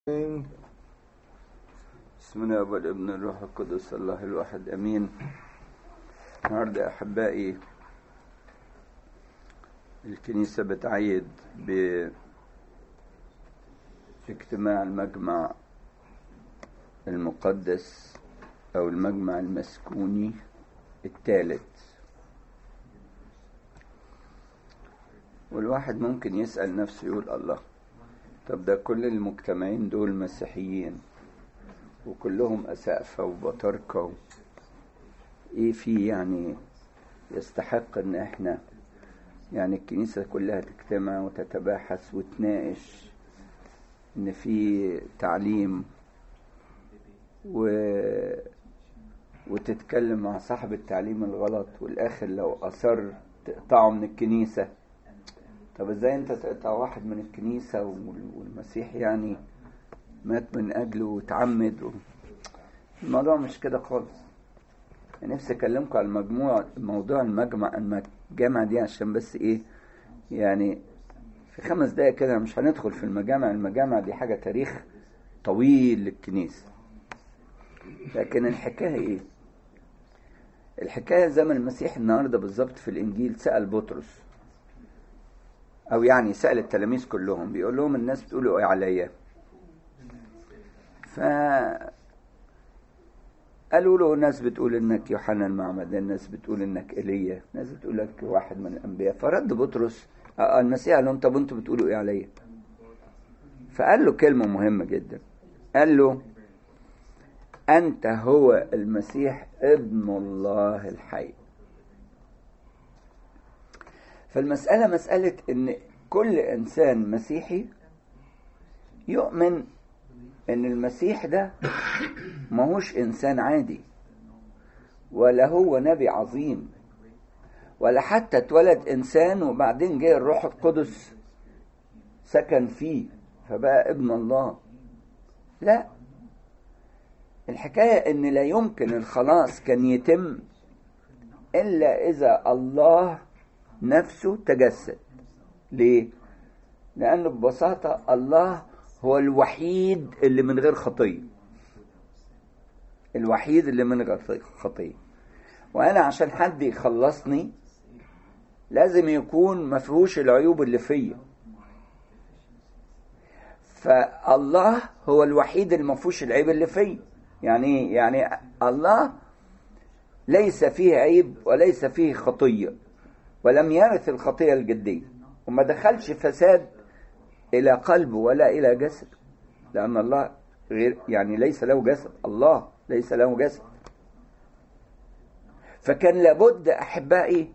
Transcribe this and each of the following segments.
بسم الله والابن الروح القدس الله الواحد امين النهارده احبائي الكنيسه بتعيد باجتماع المجمع المقدس او المجمع المسكوني الثالث والواحد ممكن يسال نفسه يقول الله طب ده كل المجتمعين دول مسيحيين وكلهم أسقفة وبطاركة و... إيه في يعني يستحق إن إحنا يعني الكنيسة كلها تجتمع وتتباحث وتناقش إن في تعليم و... وتتكلم مع صاحب التعليم الغلط والآخر لو أصر تقطعه من الكنيسة طب ازاي انت تقطع واحد من الكنيسة والمسيح يعني مات من اجله وتعمد و... الموضوع مش كده خالص نفسي اكلمكم على المجموع موضوع المجمع المجامع دي عشان بس ايه يعني في خمس دقايق كده مش هندخل في المجامع المجامع دي حاجة تاريخ طويل للكنيسة لكن الحكاية ايه الحكاية زي ما المسيح النهاردة بالظبط في الانجيل سأل بطرس او يعني سأل التلاميذ كلهم بيقول لهم الناس بتقولوا ايه عليا ف قالوا له ناس بتقول انك يوحنا المعمدان ناس بتقول انك ايليا ناس بتقول لك واحد من الانبياء فرد بطرس المسيح قال لهم طب انتوا بتقولوا ايه عليا فقال له كلمه مهمه جدا قال له انت هو المسيح ابن الله الحي فالمسألة مسألة إن كل إنسان مسيحي يؤمن إن المسيح ده ماهوش إنسان عادي ولا هو نبي عظيم ولا حتى اتولد إنسان وبعدين جه الروح القدس سكن فيه فبقى ابن الله لا الحكاية إن لا يمكن الخلاص كان يتم إلا إذا الله نفسه تجسد ليه لانه ببساطه الله هو الوحيد اللي من غير خطيه الوحيد اللي من غير خطيه وانا عشان حد يخلصني لازم يكون ما فيهوش العيوب اللي فيا فالله هو الوحيد اللي ما فيهوش العيب اللي فيا يعني ايه يعني الله ليس فيه عيب وليس فيه خطيه ولم يرث الخطية الجدية وما دخلش فساد إلى قلبه ولا إلى جسد لأن الله غير يعني ليس له جسد الله ليس له جسد فكان لابد أحبائي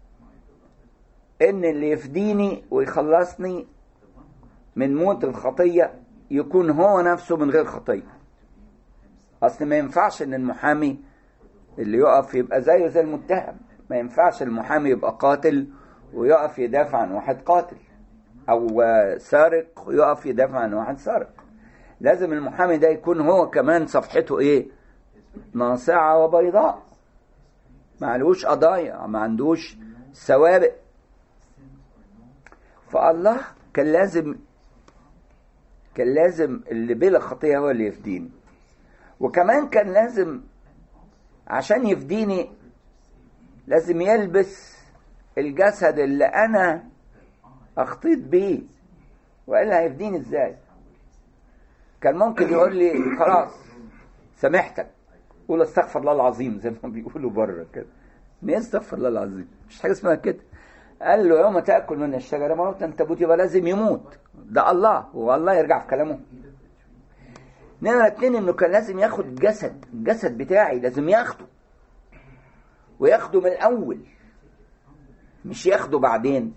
إن اللي يفديني ويخلصني من موت الخطية يكون هو نفسه من غير خطية أصل ما ينفعش إن المحامي اللي يقف يبقى زيه زي المتهم ما ينفعش المحامي يبقى قاتل ويقف يدافع عن واحد قاتل او سارق ويقف يدافع عن واحد سارق لازم المحامي ده يكون هو كمان صفحته ايه ناصعة وبيضاء ما عندوش قضايا ما عندوش سوابق فالله كان لازم كان لازم اللي بلا خطية هو اللي يفديني وكمان كان لازم عشان يفديني لازم يلبس الجسد اللي انا اخطيت بيه والا هيفديني ازاي كان ممكن يقول لي خلاص سامحتك قول استغفر الله العظيم زي ما بيقولوا بره كده ليه استغفر الله العظيم مش حاجه اسمها كده قال له يوم تاكل من الشجره موتا تموت يبقى لازم يموت ده الله والله يرجع في كلامه نمرة اتنين انه كان لازم ياخد جسد الجسد بتاعي لازم ياخده وياخده من الأول مش ياخده بعدين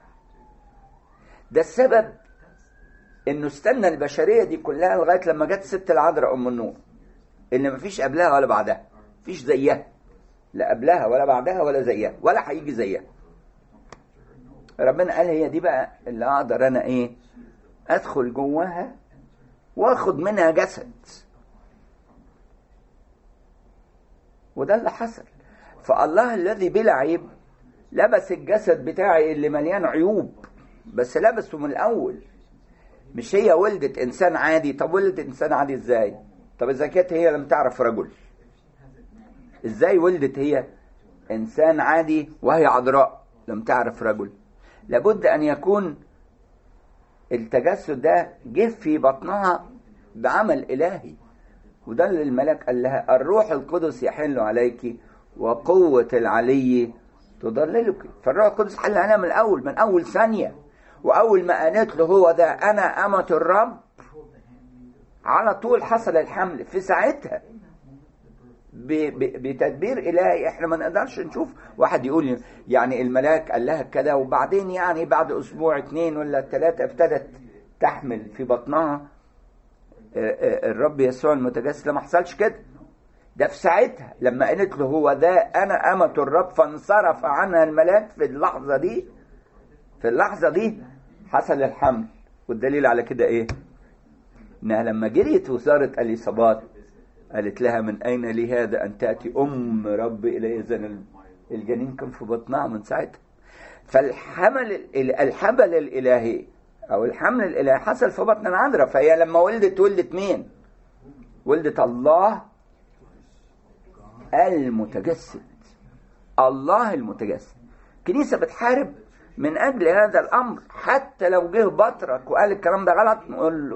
ده السبب انه استنى البشريه دي كلها لغايه لما جت ست العذراء ام النور اللي مفيش قبلها ولا بعدها مفيش زيها لا قبلها ولا بعدها ولا زيها ولا هيجي زيها ربنا قال هي دي بقى اللي اقدر انا ايه ادخل جواها واخد منها جسد وده اللي حصل فالله الذي بلا عيب لبس الجسد بتاعي اللي مليان عيوب بس لبسه من الاول مش هي ولدت انسان عادي طب ولدت انسان عادي ازاي طب اذا كانت هي لم تعرف رجل ازاي ولدت هي انسان عادي وهي عذراء لم تعرف رجل لابد ان يكون التجسد ده جه في بطنها بعمل الهي وده اللي الملاك قال لها الروح القدس يحل عليك وقوة العلي تضللك فالروح القدس حل عليها من الأول من أول ثانية وأول ما قالت له هو ده أنا أمة الرب على طول حصل الحمل في ساعتها بتدبير إلهي احنا ما نقدرش نشوف واحد يقول يعني الملاك قال لها كده وبعدين يعني بعد أسبوع اتنين ولا ثلاثة ابتدت تحمل في بطنها الرب يسوع المتجسد ما حصلش كده ده في ساعتها لما قالت له هو ده انا امة الرب فانصرف عنها الملاك في اللحظة دي في اللحظة دي حصل الحمل والدليل على كده ايه انها لما جريت وزارت اليصابات قالت لها من اين لي هذا ان تاتي ام رب الي اذا الجنين كان في بطنها من ساعتها فالحمل الحبل الالهي او الحمل الالهي حصل في بطن العذراء فهي لما ولدت ولدت مين ولدت الله المتجسد الله المتجسد كنيسه بتحارب من اجل هذا الامر حتى لو جه بطرك وقال الكلام ده غلط نقول له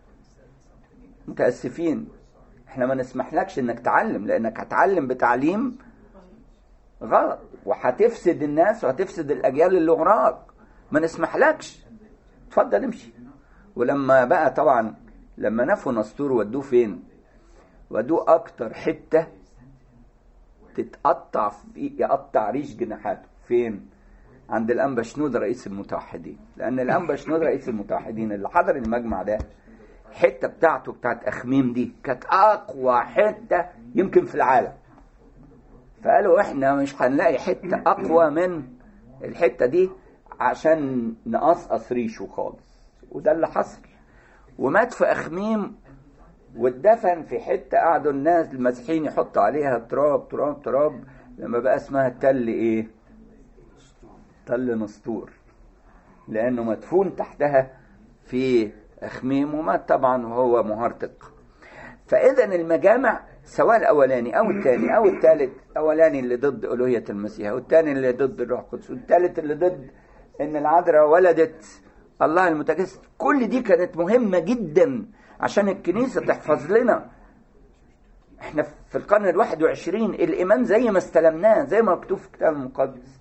متاسفين احنا ما نسمحلكش انك تعلم لانك هتعلم بتعليم غلط وهتفسد الناس وهتفسد الاجيال اللي وراك ما نسمحلكش اتفضل امشي ولما بقى طبعا لما نفوا نسطور ودوه فين ودوه اكتر حته تتقطع في يقطع ريش جناحاته فين عند الانبا شنود رئيس المتوحدين لان الانبا شنود رئيس المتوحدين اللي حضر المجمع ده الحته بتاعته بتاعت اخميم دي كانت اقوى حته يمكن في العالم فقالوا احنا مش هنلاقي حته اقوى من الحته دي عشان نقصقص ريشه خالص وده اللي حصل ومات في اخميم واتدفن في حته قعدوا الناس المسيحيين يحطوا عليها تراب تراب تراب لما بقى اسمها تل ايه تل نسطور لانه مدفون تحتها في اخميم ومات طبعا وهو مهرطق فاذا المجامع سواء الاولاني او الثاني او الثالث الاولاني اللي ضد الوهيه المسيح والثاني اللي ضد الروح القدس والثالث اللي ضد ان العذراء ولدت الله المتجسد كل دي كانت مهمه جدا عشان الكنيسه تحفظ لنا احنا في القرن الواحد وعشرين الايمان زي ما استلمناه زي ما مكتوب في الكتاب المقدس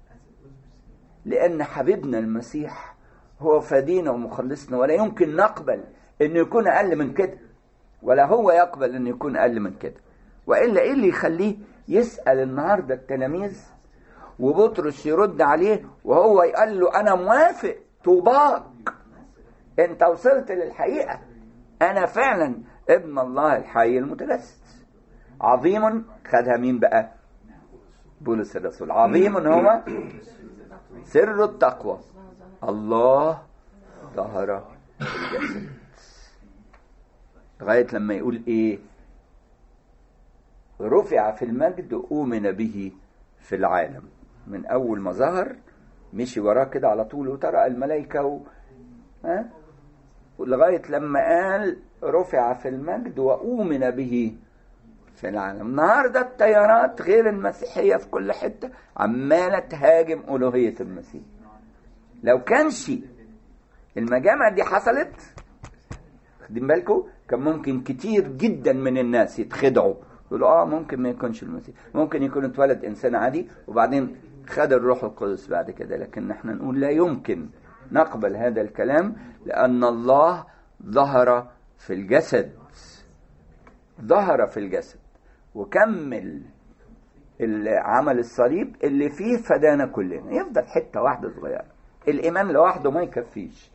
لان حبيبنا المسيح هو فدينا ومخلصنا ولا يمكن نقبل انه يكون اقل من كده ولا هو يقبل انه يكون اقل من كده والا ايه اللي يخليه يسال النهارده التلاميذ وبطرس يرد عليه وهو يقول له انا موافق طوباك انت وصلت للحقيقه انا فعلا ابن الله الحي المتجسد عظيم خدها مين بقى بولس الرسول عظيم هو سر التقوى الله ظهر الجسد لغايه لما يقول ايه رفع في المجد أؤمن به في العالم من أول ما ظهر مشي وراه كده على طول وترى الملائكة و... ها؟ لغاية لما قال رفع في المجد وأؤمن به في العالم النهاردة التيارات غير المسيحية في كل حتة عمالة تهاجم ألوهية المسيح لو كانش المجامع دي حصلت خدين بالكم كان ممكن كتير جدا من الناس يتخدعوا يقولوا اه ممكن ما يكونش المسيح ممكن يكون اتولد انسان عادي وبعدين خد الروح القدس بعد كده لكن احنا نقول لا يمكن نقبل هذا الكلام لان الله ظهر في الجسد ظهر في الجسد وكمل عمل الصليب اللي فيه فدانا كلنا يفضل حته واحده صغيره الايمان لوحده ما يكفيش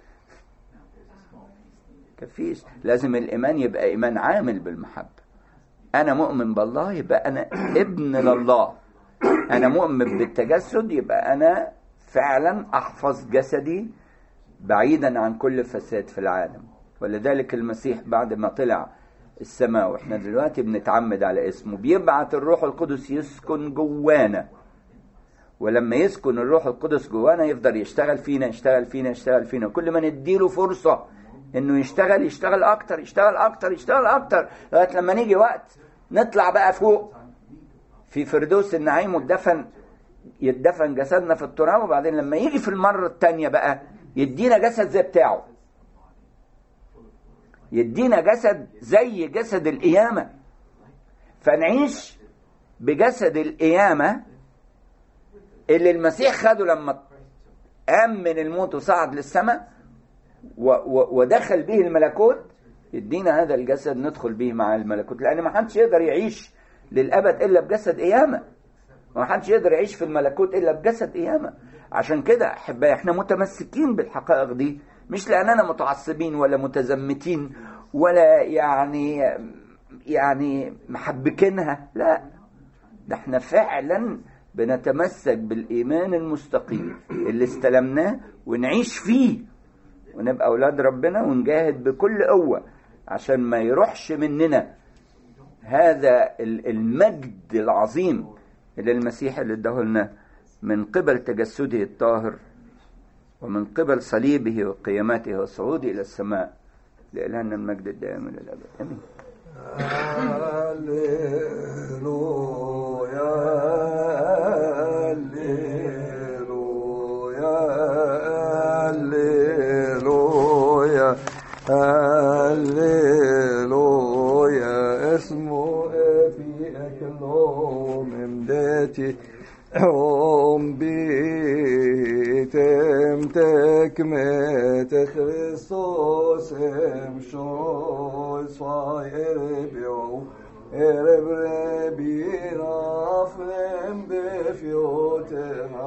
يكفيش لازم الايمان يبقى ايمان عامل بالمحبه انا مؤمن بالله يبقى انا ابن لله انا مؤمن بالتجسد يبقى انا فعلا احفظ جسدي بعيدا عن كل فساد في العالم ولذلك المسيح بعد ما طلع السماء واحنا دلوقتي بنتعمد على اسمه بيبعت الروح القدس يسكن جوانا ولما يسكن الروح القدس جوانا يفضل يشتغل فينا يشتغل فينا يشتغل فينا كل ما نديله فرصة انه يشتغل يشتغل اكتر يشتغل اكتر يشتغل اكتر لغايه لما نيجي وقت نطلع بقى فوق في فردوس النعيم والدفن يدفن جسدنا في التراب وبعدين لما يجي في المره الثانيه بقى يدينا جسد زي بتاعه يدينا جسد زي جسد القيامه فنعيش بجسد القيامه اللي المسيح خده لما قام من الموت وصعد للسماء ودخل به الملكوت يدينا هذا الجسد ندخل به مع الملكوت لان ما حدش يقدر يعيش للابد الا بجسد قيامه ما حدش يقدر يعيش في الملكوت الا بجسد قيامه عشان كده احبائي احنا متمسكين بالحقائق دي مش لاننا متعصبين ولا متزمتين ولا يعني يعني محبكينها لا ده احنا فعلا بنتمسك بالايمان المستقيم اللي استلمناه ونعيش فيه ونبقى اولاد ربنا ونجاهد بكل قوه عشان ما يروحش مننا هذا المجد العظيم اللي المسيح اللي اداه لنا من قبل تجسده الطاهر ومن قبل صليبه وقيامته وصعوده الى السماء لإلهنا المجد الدائم الى الابد امين هللويا هللويا هللويا هللويا اسمه في اكلهم امداتي om bitem tekmet Christus em shoy svai erebio erebrebin afrem befjotema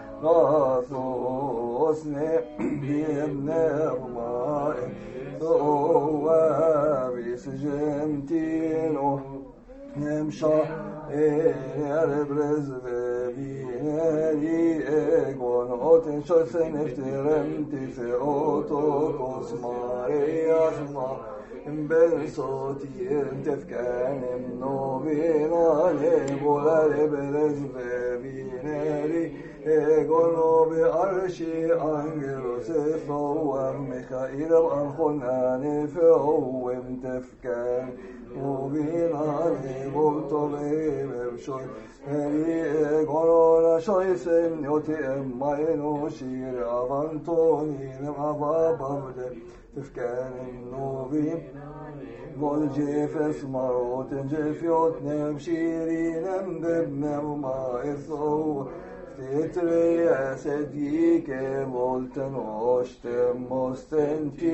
Gathos ne bim nerma Doavis gentino Nemsha erebrez vineri egon oten shosen efterem tise otokos marias ma ben sotir tefkanem novina nebola erebrez vineri egon obi arshi angelos efowam Mikhail archonane fewem tefkan وبينا بطلب بشوي هري قرونا شوي سن يوتي اماينو شير افانتوني لما بابا بده تفكان النوبي قول جيف اسمروت جيف يوتنم شيري نمدبنم ما يثو تتري أسديك مولتن وشتم مستنتي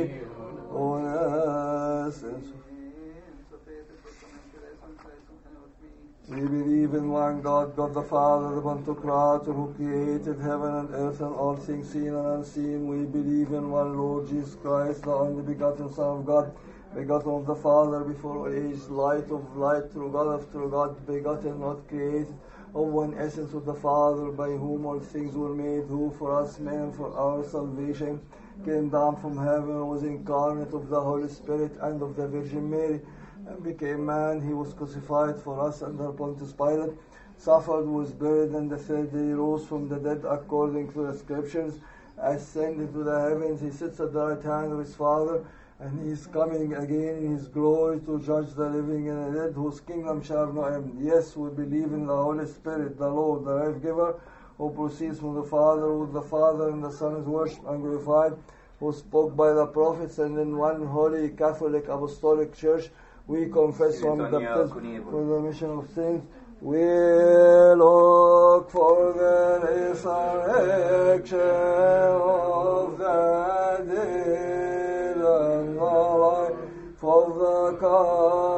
وناس We believe in one God, God the Father, the Pantocrator, who created heaven and earth and all things seen and unseen. We believe in one Lord Jesus Christ, the only begotten Son of God, begotten of the Father before age, light of light, true God of true God, begotten, not created, of one essence with the Father, by whom all things were made, who for us men, for our salvation, came down from heaven, was incarnate of the Holy Spirit and of the Virgin Mary and became man. He was crucified for us under Pontius Pilate, suffered, was buried, and the third day rose from the dead according to the scriptures, ascended to the heavens. He sits at the right hand of his Father, and he is coming again in his glory to judge the living and the dead, whose kingdom shall not end. Yes, we believe in the Holy Spirit, the Lord, the life giver, who proceeds from the Father, with the Father and the Son is worshipped and glorified, who spoke by the prophets, and in one holy Catholic Apostolic Church we confess one baptism for the remission of sins. We look for the resurrection of the dead and the life of the